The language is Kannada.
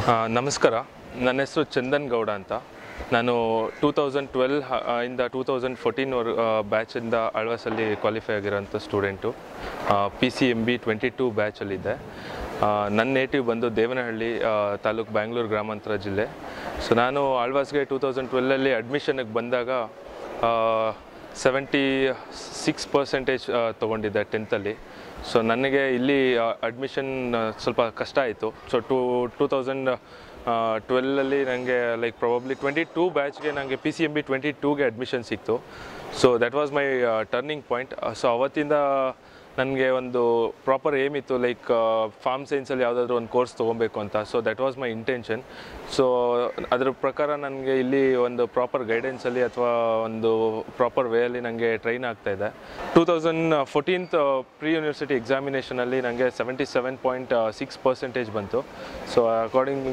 ಆ, ನಮಸ್ಕಾರ ನನ್ನ ಹೆಸರು ಚಂದನ್ ಗೌಡ ಅಂತ ನಾನು ಟೂ ತೌಸಂಡ್ ಟ್ವೆಲ್ ಇಂದ ಟೂ ತೌಸಂಡ್ ಫೋರ್ಟೀನ್ ವರ್ ಬ್ಯಾಚಿಂದ ಆಳ್ವಾಸಲ್ಲಿ ಕ್ವಾಲಿಫೈ ಆಗಿರೋಂಥ student P C M B twenty two ಬ್ಯಾಚಲ್ಲಿದ್ದೆ ಆ, ನನ್ನ ನೇಟಿವ್ ಬಂದು ದೇವನಹಳ್ಳಿ ಆ, ತಾಲೂಕು ಬ್ಯಾಂಗ್ಳೂರು ಗ್ರಾಮಾಂತರ ಜಿಲ್ಲೆ ಸೊ ನಾನು ಆಳ್ವಾಸ್ಗೆ ಟೂ ತೌಸಂಡ್ ಟ್ವೆಲ್ಲಲ್ಲಿ ಅಡ್ಮಿಷನ್ಗೆ ಬಂದಾಗ ಸೆವೆಂಟಿ ಸಿಕ್ಸ್ ಪರ್ಸೆಂಟೇಜ್ ತೊಗೊಂಡಿದ್ದೆ ಟೆಂತಲ್ಲಿ ಸೊ ನನಗೆ ಇಲ್ಲಿ ಅಡ್ಮಿಷನ್ ಸ್ವಲ್ಪ ಕಷ್ಟ ಆಯಿತು ಸೊ ಟೂ ಟೂ ತೌಸಂಡ್ ಟ್ವೆಲ್ಲಲ್ಲಿ ನನಗೆ ಲೈಕ್ ಪ್ರಾಬಬ್ಲಿ ಟ್ವೆಂಟಿ ಟೂ ಬ್ಯಾಚ್ಗೆ ನನಗೆ P C M B twenty ಟೂಗೆ ಅಡ್ಮಿಷನ್ ಸಿಕ್ತು so that was my turning point so ಅವತ್ತಿಂದ ನನಗೆ ಒಂದು ಪ್ರಾಪರ್ ಏಮ್ ಇತ್ತು ಲೈಕ್ ಫಾರ್ಮ್ ಸೈನ್ಸಲ್ಲಿ ಯಾವುದಾದ್ರೂ ಒಂದು ಕೋರ್ಸ್ ತೊಗೊಬೇಕು ಅಂತ so that was my intention so ಅದ್ರ ಪ್ರಕಾರ ನನಗೆ ಇಲ್ಲಿ ಒಂದು ಪ್ರಾಪರ್ ಗೈಡೆನ್ಸಲ್ಲಿ ಅಥವಾ ಒಂದು ಪ್ರಾಪರ್ ವೇಯಲ್ಲಿ ನನಗೆ ಟ್ರೈನ್ ಆಗ್ತಾ ಇದೆ two thousand fourteenth pre university ಎಕ್ಸಾಮಿನೇಷನಲ್ಲಿ ನನಗೆ seventy seven point six percentage ಬಂತು ಸೊ ಅಕಾರ್ಡಿಂಗ್